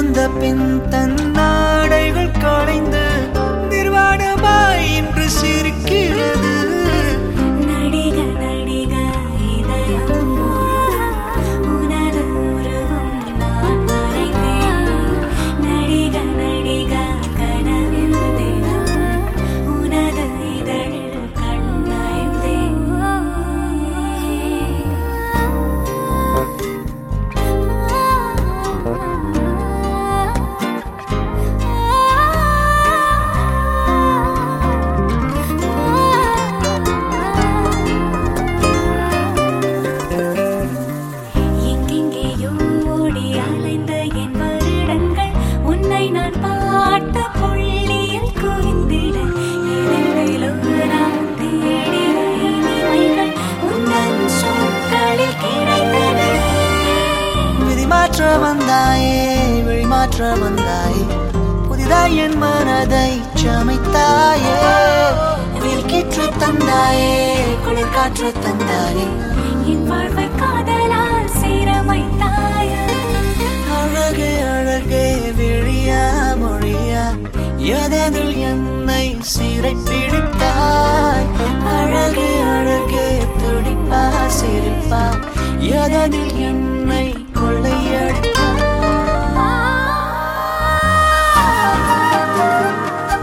வந்த பின் தன் நாடைகள் களைந்து நிர்வாணமாய் இன்று சிரிக்கிறது நடிக நடிக இதயம் உனது உருவம் நான் வரைந்தேன் நடிக நடிக கனவில் தினம் உனது இதழில் எங்கெங்கேயோ ஓடி அலைந்த என் வருடங்கள் உன்னை நான் பாட்ட புள்ளியில் குவிந்திட எதிரிலோ நான் தேடிய இனிமைகள் உந்தன் சொற்களில் கிடைத்தன விதி மாற்ற வந்தாயே வழி மாற்ற வந்தாயே புதிதாய் என் மனதை சமைத்தாயே வில்கிற்று தந்தாயே குளிர் காற்று தந்தாயே என் வாழ்வை காதலால் சீரமைத்தாய அழகே அழகே விழியா மொழியா எதனில் என்னை சிறை பிடித்தாய் அழகே அழகே துடிப்பா சிரிப்பா எதனில் என்னை கொள்ளையடித்தாய்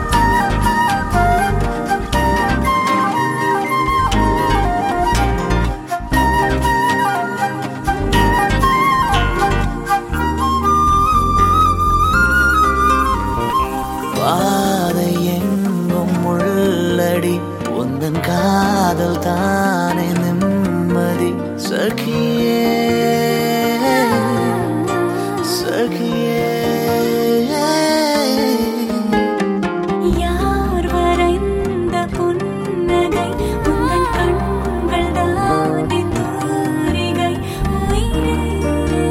பாதை எங்கும் உள்ளடி உந்தன் காதல் தானே நிம்மதி சகியே சகியே யார் வரைந்த புன்னகை உங்கள் கண்கள் தானே தூரிகை உயிரே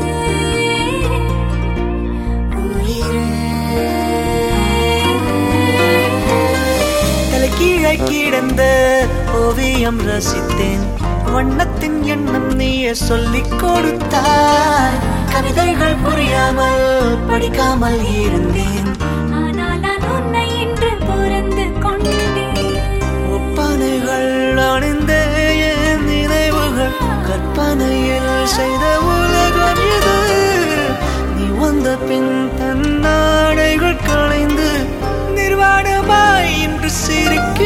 தலைகீழே கிடந்த ஓவியம் ரசித்தேன் வண்ணத்தின் எண்ணம் நீயே சொல்லிக் கொடுத்தாய் கவிதைகள் புரியாமல் படிக்காமல் இருந்தேன் ஆனால் நான் உன்னை இன்று புரிந்து கொண்டேன் ஒப்பனைகள் அணிந்த என் நினைவுகள் கற்பனையில் செய்த உலகம் இது நீ வந்த பின் தன் நாடைகள் களைந்து நிர்வாணமாய் இன்று சிரிக்க